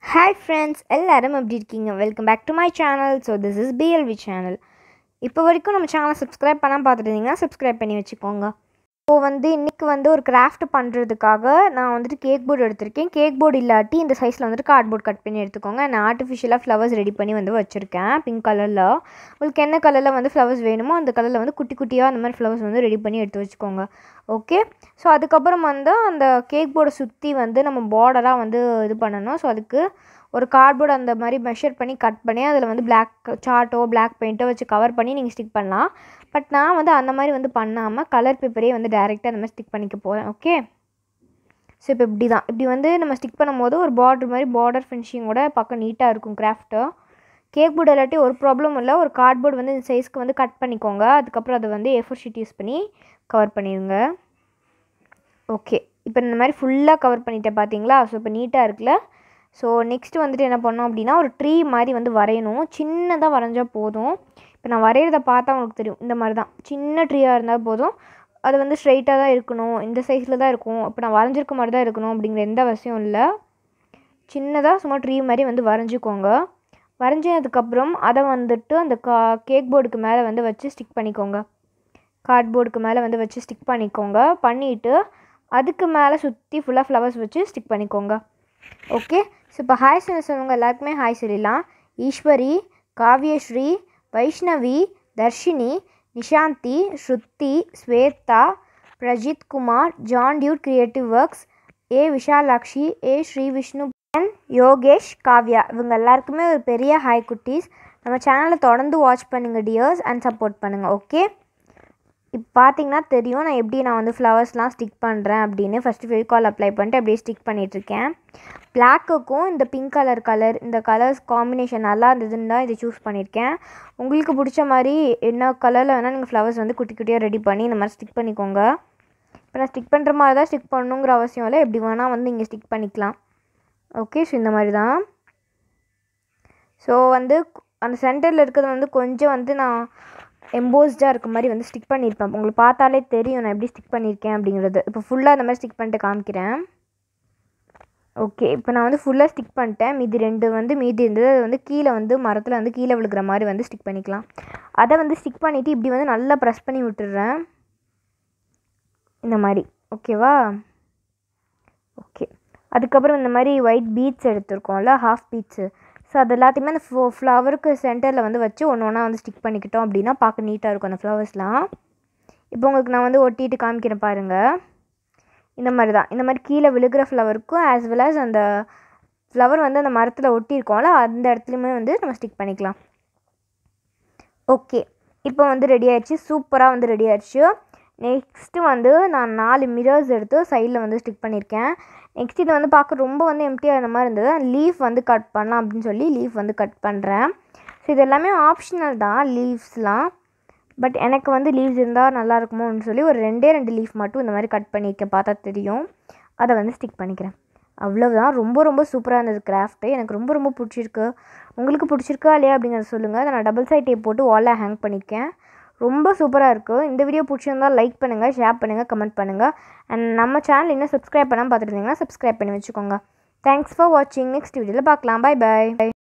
hi friends எல்லாரும் எப்படி இருக்கீங்க welcome back to my channel so this is PLV channel இப்போ வரைக்கும் நம்ம சேனலை சப்ஸ்கிரைப் பண்ணால் பார்த்துட்டு இருந்தீங்கன்னா சப்ஸ்கிரைப் பண்ணி வச்சுக்கோங்க ஸோ வந்து இன்றைக்கி வந்து ஒரு கிராஃப்ட் பண்ணுறதுக்காக நான் வந்துட்டு கேக் போர்டு எடுத்திருக்கேன் கேக் போர்டு இல்லாட்டி இந்த சைஸில் வந்துட்டு கார்ட்போர்ட் கட் பண்ணி எடுத்துக்கோங்க நான் ஆர்டிஃபிஷியலாக ஃப்ளவர்ஸ் ரெடி பண்ணி வந்து வச்சுருக்கேன் பிங்க் கலரில் உங்களுக்கு என்ன கலரில் வந்து ஃப்ளவர்ஸ் வேணுமோ அந்த கலரில் வந்து குட்டி குட்டியாக அந்த மாதிரி ஃப்ளவர்ஸ் வந்து ரெடி பண்ணி எடுத்து வச்சுக்கோங்க ஓகே ஸோ அதுக்கப்புறம் வந்து அந்த கேக் போர்டை சுற்றி வந்து நம்ம பார்டராக வந்து இது பண்ணணும் ஸோ அதுக்கு ஒரு கார்ட்போர்டு அந்த மாதிரி மெஷர் பண்ணி கட் பண்ணி அதில் வந்து பிளாக் சார்ட்டோ பிளாக் பெயிண்ட்டோ வச்சு கவர் பண்ணி நீங்கள் ஸ்டிக் பண்ணலாம் பட் நான் வந்து அந்த மாதிரி வந்து பண்ணாமல் கலர் பேப்பரே வந்து டேரெக்டாக அந்த மாதிரி ஸ்டிக் பண்ணிக்க போகிறேன் ஓகே ஸோ இப்போ இப்படி தான் இப்படி வந்து நம்ம ஸ்டிக் பண்ணும்போது ஒரு பார்டர் மாதிரி பார்டர் ஃபினிஷிங்கோட பக்கம் நீட்டாக இருக்கும் கிராஃப்ட்டு கேக் போர்டு இல்லாட்டி ஒரு ப்ராப்ளம் இல்லை ஒரு கார்ட்போர்டு வந்து இந்த சைஸ்க்கு வந்து கட் பண்ணிக்கோங்க அதுக்கப்புறம் அதை வந்து ஏஃபோர் ஷீட் யூஸ் பண்ணி கவர் பண்ணிடுங்க ஓகே இப்போ இந்த மாதிரி ஃபுல்லாக கவர் பண்ணிட்டேன் பார்த்தீங்களா ஸோ இப்போ நீட்டாக இருக்குல்ல ஸோ நெக்ஸ்ட்டு வந்துட்டு என்ன பண்ணோம் அப்படின்னா ஒரு ட்ரீ மாதிரி வந்து வரையணும் சின்னதாக வரைஞ்சா போதும் இப்போ நான் வரைகிறத பார்த்தா உங்களுக்கு தெரியும் இந்த மாதிரி தான் சின்ன ட்ரீயாக இருந்தால் போதும் அது வந்து ஸ்ட்ரைட்டாக தான் இருக்கணும் இந்த சைஸில் தான் இருக்கும் இப்போ நான் வரைஞ்சிருக்க மாதிரி தான் இருக்கணும் அப்படிங்கிற எந்த அவசியம் இல்லை சின்னதாக சும்மா ட்ரீ மாதிரி வந்து வரைஞ்சிக்கோங்க வரைஞ்சதுக்கப்புறம் அதை வந்துட்டு அந்த கா கேக் போர்டுக்கு மேலே வந்து வச்சு ஸ்டிக் பண்ணிக்கோங்க கார்ட்போர்டுக்கு மேலே வந்து வச்சு ஸ்டிக் பண்ணிக்கோங்க பண்ணிவிட்டு அதுக்கு மேலே சுற்றி ஃபுல்லாக ஃப்ளவர்ஸ் வச்சு ஸ்டிக் பண்ணிக்கோங்க ஓகே ஸோ இப்போ ஹாய் சொல்லுவங்க எல்லாருக்குமே ஹாய் சொல்லிடலாம் Eswari Kavyasri Vaishnavi Dharshini Nishanthi Sruthi Swetha Prajith Kumar John dude creative works A Vishalakshi A Sri Vishnu Yogesh Kavya இவங்க எல்லாருக்குமே ஒரு பெரிய ஹாய் குட்டீஸ் நம்ம சேனலை தொடர்ந்து வாட்ச் பண்ணுங்கள் டியர்ஸ் அண்ட் சப்போர்ட் பண்ணுங்கள் ஓகே இப்போ பார்த்தீங்கன்னா தெரியும் நான் எப்படி நான் வந்து ஃப்ளவர்ஸ்லாம் ஸ்டிக் பண்ணுறேன் அப்படின்னு ஃபஸ்ட்டு ஃபெவிகால் அப்ளை பண்ணிட்டு அப்படியே ஸ்டிக் பண்ணிகிட்ருக்கேன் பிளாக்குக்கும் இந்த பிங்க் கலர் கலர் இந்த கலர்ஸ் காம்பினேஷன் நல்லா இருந்ததுன்னு தான் இதை சூஸ் பண்ணியிருக்கேன் உங்களுக்கு பிடிச்ச மாதிரி என்ன கலரில் வேணால் நீங்கள் ஃப்ளவர்ஸ் வந்து குட்டி குட்டியாக ரெடி பண்ணி இந்த மாதிரி ஸ்டிக் பண்ணிக்கோங்க இப்போ நான் ஸ்டிக் பண்ணுற மாதிரி தான் ஸ்டிக் பண்ணணுங்கிற அவசியம் இல்லை எப்படி வேணால் வந்து நீங்கள் ஸ்டிக் பண்ணிக்கலாம் ஓகே ஸோ இந்த மாதிரி தான் ஸோ வந்து அந்த சென்டரில் இருக்கிறது வந்து கொஞ்சம் வந்து நான் எம்போஸ்டாக இருக்க மாதிரி வந்து ஸ்டிக் பண்ணியிருப்பேன் உங்களுக்கு பார்த்தாலே தெரியும் நான் எப்படி ஸ்டிக் பண்ணியிருக்கேன் அப்படிங்கிறது இப்போ ஃபுல்லாக அந்த மாதிரி ஸ்டிக் பண்ணிட்டு காமிக்கிறேன் ஓகே இப்போ நான் வந்து ஃபுல்லாக ஸ்டிக் பண்ணிட்டேன் மீதி ரெண்டு வந்து மீதி இருந்தது அது வந்து கீழே வந்து மரத்தில் வந்து கீழே விழுகிற மாதிரி வந்து ஸ்டிக் பண்ணிக்கலாம் அதை வந்து ஸ்டிக் பண்ணிவிட்டு இப்படி வந்து நல்லா ப்ரெஸ் பண்ணி விட்டுடுறேன் இந்த மாதிரி ஓகேவா ஓகே அதுக்கப்புறம் இந்த மாதிரி ஒயிட் பீட்ஸ் எடுத்துருக்கோம்ல ஹாஃப் பீட்ஸு ஸோ அது எல்லாத்தையுமே அந்த ஃப்ளோ ஃப்ளவருக்கு சென்டரில் வந்து வச்சு ஒன்று ஒன்றா வந்து ஸ்டிக் பண்ணிக்கிட்டோம் அப்படின்னா பார்க்க நீட்டாக இருக்கும் அந்த ஃப்ளவர்ஸ்லாம் இப்போ உங்களுக்கு நான் வந்து ஒட்டிட்டு காமிக்கிறேன் பாருங்கள் இந்த மாதிரி தான் இந்த மாதிரி கீழே விழுகிற ஃப்ளவருக்கும் ஆஸ் வெல் ஆஸ் அந்த ஃப்ளவர் வந்து அந்த மரத்தில் ஒட்டியிருக்கோம்ல அந்த இடத்துலையுமே வந்து நம்ம ஸ்டிக் பண்ணிக்கலாம் ஓகே இப்போ வந்து ரெடி ஆயிடுச்சு சூப்பராக வந்து ரெடி ஆயிடுச்சு நெக்ஸ்ட்டு வந்து நான் நாலு மிரர்ஸ் எடுத்து சைடில் வந்து ஸ்டிக் பண்ணியிருக்கேன் நெக்ஸ்ட் இது வந்து பார்க்க ரொம்ப வந்து எம்டியாக இருந்த மாதிரி இருந்தது லீஃப் வந்து கட் பண்ணலாம் அப்படின்னு சொல்லி லீஃப் வந்து கட் பண்ணுறேன் ஸோ இது எல்லாமே ஆப்ஷனல் தான் லீவ்ஸ்லாம் பட் எனக்கு வந்து லீவ்ஸ் இருந்தால் நல்லா இருக்குமோன்னு சொல்லி ஒரு ரெண்டே ரெண்டு லீஃப் மட்டும் இந்த மாதிரி கட் பண்ணியிருக்கேன் பார்த்தா தெரியும் அதை வந்து ஸ்டிக் பண்ணிக்கிறேன் அவ்வளவுதான் ரொம்ப ரொம்ப சூப்பராக இருந்தது கிராஃப்ட்டு எனக்கு ரொம்ப ரொம்ப பிடிச்சிருக்கு உங்களுக்கு பிடிச்சிருக்கா இல்லையா அப்படிங்கிறத சொல்லுங்கள் அதை நான் டபுள் சைட் டேப் போட்டு வாலில் ஹேங் பண்ணியிருக்கேன் ரொம்ப சூப்பராக இருக்குது இந்த வீடியோ பிடிச்சிருந்தால் லைக் பண்ணுங்கள் ஷேர் பண்ணுங்கள் கமெண்ட் பண்ணுங்கள் அண்ட் நம்ம சேனல் இன்னும் சப்ஸ்கிரைப் பண்ணாமல் பார்த்துட்டு இருந்தீங்கன்னா சப்ஸ்கிரைப் பண்ணி வச்சுக்கோங்க தேங்க்ஸ் ஃபார் வாட்சிங் நெக்ஸ்ட் வீடியோவில் பார்க்கலாம் பை பை